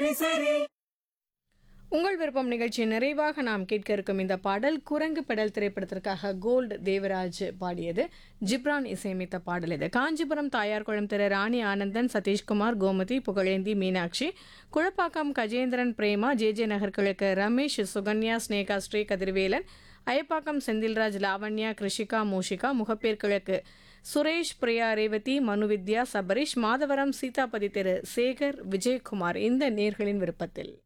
சரி சரி உங்கள் விருப்பம் நிகழ்ச்சி நிறைவாக நாம் கேட்க இருக்கும் இந்த பாடல் குரங்கு பெடல் திரைப்படத்திற்காக கோல்டு தேவராஜ் பாடியது ஜிப்ரான் இசையமைத்த பாடல் இது காஞ்சிபுரம் தாயார் குளம் திரு ராணி ஆனந்தன் சதீஷ்குமார் கோமதி புகழேந்தி மீனாட்சி குழப்பாக்கம் கஜேந்திரன் பிரேமா ஜே ஜே நகர் கிழக்கு ரமேஷ் சுகன்யா ஸ்னேகா ஸ்ரீ கதிர்வேலன் அயப்பாக்கம் செந்தில்ராஜ் லாவண்யா கிருஷிகா மூஷிகா முகப்பேர் கிழக்கு சுரேஷ் பிரியா ரேவதி மனுவித்யா சபரிஷ் மாதவரம் சீதாபதி திரு சேகர் விஜயகுமார் இந்த நேர்களின் விருப்பத்தில்